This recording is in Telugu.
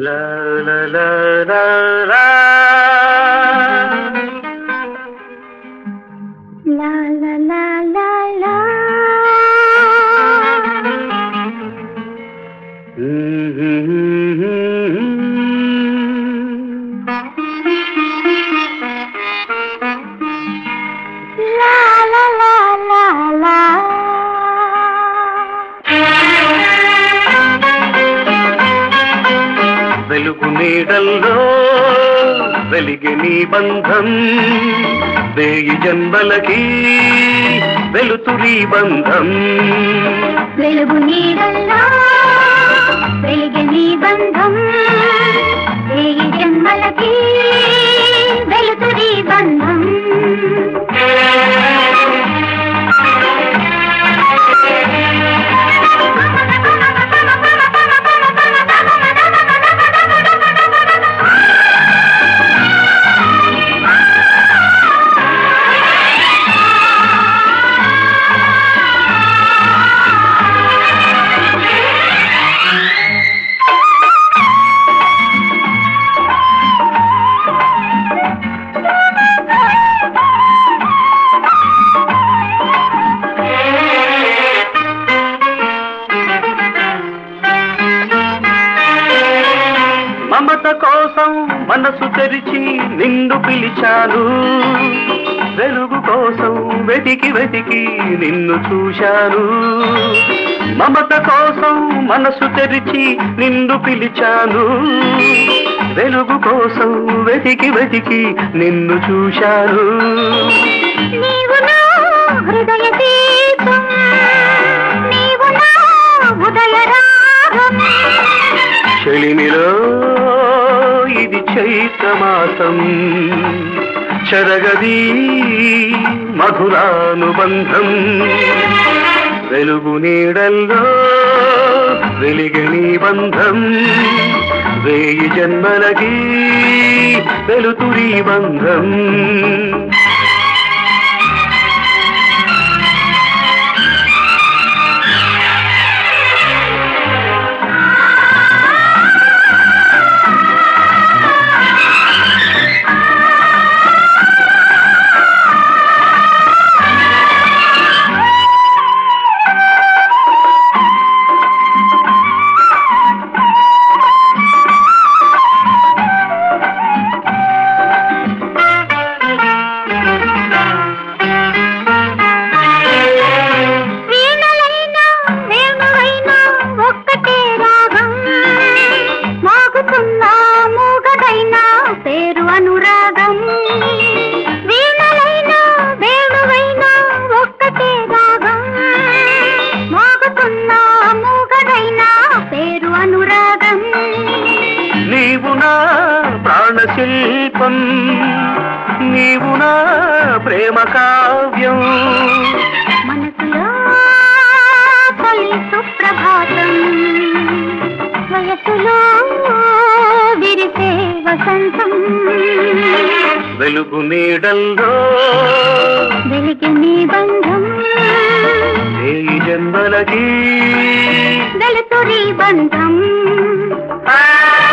La la la la la. La la la la la. La la la la la. వెలుగు నీడల్లో వెలిగి నీ బంధం వేయి జన్మలకి వెలుతురి బంధం వెలుగు నీడల్లో వెలిగే నీ బంధం వేయి జన్మలకి వెలుతురి బంధం మమత కోసం మనసు తెరిచి నిన్ను పిలిచాను వెలుగు కోసం వెతికి వెతికి నిన్ను చూశాను మమత కోసం మనసు తెరిచి నిన్ను పిలిచాను వెలుగు కోసం వెతికి వెతికి నిన్ను చూశాను నీవు నా హృదయ దీపం నీవు నా ఉదయ రాగం చెలిమిలో ఇది చైత్రమాసం శరగది మధురానుబంధం వెలుగు నీడల్లో వెలిగని బంధం వేయి జన్మలకి వెలుతురి బంధం వీణలైనా వేణువైనా ఒక్కటే రాగం మోగుతున్నా మూగదైనా పేరు అనురాగం వీణలైనా వేణువైనా ఒక్కటే రాగం మోగుతున్నా మూగదైనా పేరు అనురాగం నీవు నా ప్రాణశిల్పం నీవు నా ప్రేమ కావ్యం మనసులో తొలి సుప్రభాతం వయసులో విరిసే వసంతం వెలుగు నీడల్లో వెలిగి నీ బంధం ఈ జన్మలకి వెలుతురి బంధం ఆ